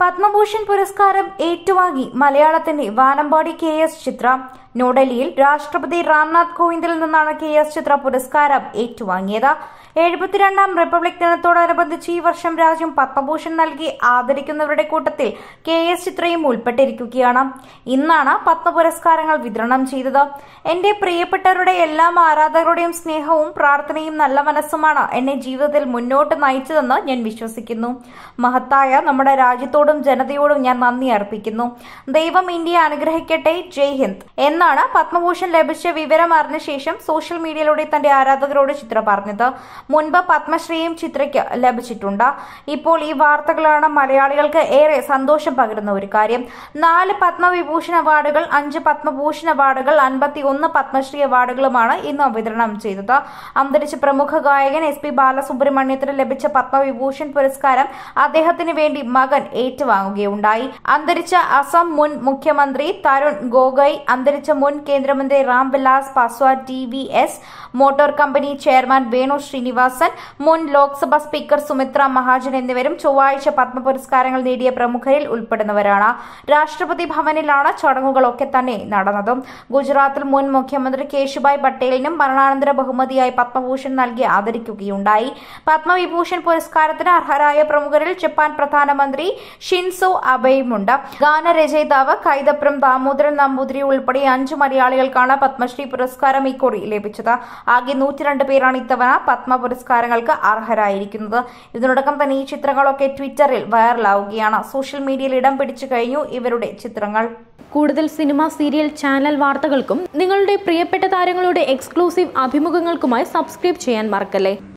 പത്മഭൂഷൺ പുരസ്കാരം ഏറ്റുവാങ്ങി മലയാളത്തിന്റെ വാനമ്പാടി കെ എസ് ചിത്ര ന്യൂഡൽഹിയിൽ രാഷ്ട്രപതി രാംനാഥ് കോവിന്ദിൽ നിന്നാണ് കെ എസ് ചിത്ര പുരസ്കാരം ഏറ്റുവാങ്ങിയത് എഴുപത്തിരണ്ടാം റിപ്പബ്ലിക് ദിനത്തോടനുബന്ധിച്ച് ഈ വർഷം രാജ്യം പത്മഭൂഷൺ നൽകി ആദരിക്കുന്നവരുടെ കൂട്ടത്തിൽ കെ എസ് ചിത്രയും ഉൾപ്പെട്ടിരിക്കുകയാണ് ഇന്നാണ് പത്മ പുരസ്കാരങ്ങൾ വിതരണം ചെയ്തത് എന്റെ പ്രിയപ്പെട്ടവരുടെ എല്ലാ ആരാധകരുടെയും സ്നേഹവും പ്രാർത്ഥനയും നല്ല മനസ്സുമാണ് എന്നെ ജീവിതത്തിൽ മുന്നോട്ട് നയിച്ചതെന്ന് ഞാൻ വിശ്വസിക്കുന്നു മഹത്തായ നമ്മുടെ രാജ്യത്തോടും ജനതയോടും ഞാൻ നന്ദി അർപ്പിക്കുന്നു ദൈവം ഇന്ത്യയെ അനുഗ്രഹിക്കട്ടെ ജയ് ഹിന്ദ് എന്നാണ് പത്മഭൂഷൺ ലഭിച്ച വിവരം അറിഞ്ഞ ശേഷം സോഷ്യൽ മീഡിയയിലൂടെ തന്റെ ആരാധകരോട് ചിത്ര പറഞ്ഞത് മുൻപ് പത്മശ്രീയും ചിത്രയ്ക്ക് ലഭിച്ചിട്ടുണ്ട് ഇപ്പോൾ ഈ വാർത്തകളാണ് മലയാളികൾക്ക് ഏറെ സന്തോഷം പകരുന്ന ഒരു കാര്യം നാല് പത്മവിഭൂഷൺ അവാർഡുകൾ അഞ്ച് പത്മഭൂഷൺ അവാർഡുകൾ അൻപത്തി ഒന്ന് പത്മശ്രീ അവാർഡുകളുമാണ് ഇന്ന് വിതരണം ചെയ്തത് അന്തരിച്ച പ്രമുഖ ഗായകൻ എസ് പി ബാലസുബ്രഹ്മണ്യത്തിന് ലഭിച്ച പത്മവിഭൂഷൺ പുരസ്കാരം അദ്ദേഹത്തിന് വേണ്ടി മകൻ ഏറ്റുവാങ്ങുകയുണ്ടായി അന്തരിച്ച അസം മുൻ മുഖ്യമന്ത്രി തരുൺ ഗൊഗോയ് അന്തരിച്ച മുൻ കേന്ദ്രമന്ത്രി Ramvilas Paswan T V S motor company chairman Venu Srinivasan മുൻ ലോക്സഭാ സ്പീക്കർ സുമിത്ര മഹാജൻ എന്നിവരും ചൊവ്വാഴ്ച പത്മ പുരസ്കാരങ്ങൾ നേടിയ പ്രമുഖരിൽ ഉൾപ്പെടുന്നവരാണ് രാഷ്ട്രപതി ഭവനിലാണ് ചടങ്ങുകളൊക്കെ തന്നെ നടന്നതും ഗുജറാത്തിൽ മുൻ മുഖ്യമന്ത്രി കേശുഭായ് പട്ടേലിനും മരണാനന്തര ബഹുമതിയായി പത്മഭൂഷൺ നൽകി ആദരിക്കുകയുണ്ടായി പത്മവിഭൂഷൺ പുരസ്കാരത്തിന് അർഹരായ പ്രമുഖരിൽ ജപ്പാൻ പ്രധാനമന്ത്രി ഷിൻസോ അബെയുമുണ്ട് ഗാനരചയിതാവ് കൈതപ്രം ദാമോദരൻ നമ്പൂതിരി ഉൾപ്പെടെ അഞ്ചു മലയാളികൾക്കാണ് പത്മശ്രീ പുരസ്കാരം ഇക്കുറി ലഭിച്ചത് ആകെ നൂറ്റിരണ്ട് പേരാണ് ഇത്തവണ പത്മ പുരസ്കാരങ്ങൾക്ക് അർഹരായിരിക്കുന്നത് ഇതിനോടകം തന്നെ ഈ ചിത്രങ്ങളൊക്കെ ട്വിറ്ററിൽ വൈറലാവുകയാണ് സോഷ്യൽ മീഡിയയിൽ ഇടം പിടിച്ചു കഴിഞ്ഞു ഇവരുടെ ചിത്രങ്ങൾ കൂടുതൽ സിനിമ സീരിയൽ ചാനൽ വാർത്തകൾക്കും നിങ്ങളുടെ പ്രിയപ്പെട്ട താരങ്ങളുടെ എക്സ്ക്ലൂസീവ് അഭിമുഖങ്ങൾക്കുമായി സബ്സ്ക്രൈബ് ചെയ്യാൻ മറക്കല്ലേ